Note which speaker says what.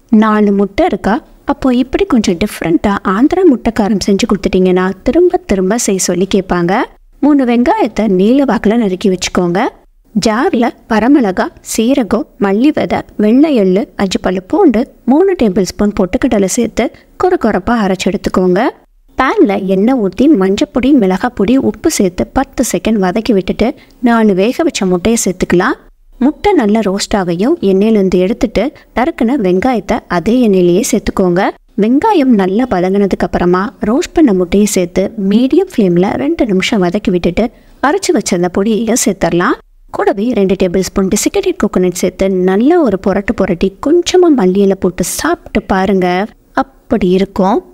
Speaker 1: நாலு முட்டை இருக்கா அப்போ இப்படி கொஞ்சம் டிஃப்ரெண்ட்டாக ஆந்திரா முட்டைக்காரம் செஞ்சு கொடுத்துட்டீங்கன்னா திரும்ப திரும்ப செய்ய சொல்லி கேட்பாங்க மூணு வெங்காயத்தை நீல வாக்கில் நறுக்கி வச்சுக்கோங்க ஜாரில் வரமிளகா சீரகம் மல்லி விதை வெள்ளை எள்ளு அஞ்சு பல்லு பூண்டு மூணு டேபிள் ஸ்பூன் பொட்டுக்கடலை சேர்த்து கொர கொரப்பாக அரைச்சி எடுத்துக்கோங்க பேனில் எண்ணெய் ஊற்றி மஞ்சப்பொடி மிளகாப்பொடி உப்பு சேர்த்து பத்து செகண்ட் வதக்கி விட்டுட்டு நாலு வேக வச்ச முட்டையை சேர்த்துக்கலாம் முட்டை நல்லா ரோஸ்ட் ஆகையும் எண்ணெயிலேருந்து எடுத்துட்டு நறுக்குன வெங்காயத்தை அதே எண்ணெயிலேயே சேர்த்துக்கோங்க வெங்காயம் நல்லா வதங்கினதுக்கு அப்புறமா ரோஸ்ட் பண்ண முட்டையை சேர்த்து மீடியம் ஃப்ளேமில் ரெண்டு நிமிஷம் வதக்கி விட்டுட்டு அரைச்சி வச்சிருந்த பொடியையும் சேர்த்துடலாம் கூடவே ரெண்டு டேபிள் ஸ்பூன் டிசிகேட்டட் கோகோனட் சேர்த்து நல்ல ஒரு புரட்டு புரட்டி கொஞ்சமாக மல்லியில் போட்டு சாப்பிட்டு பாருங்க அப்படி இருக்கும்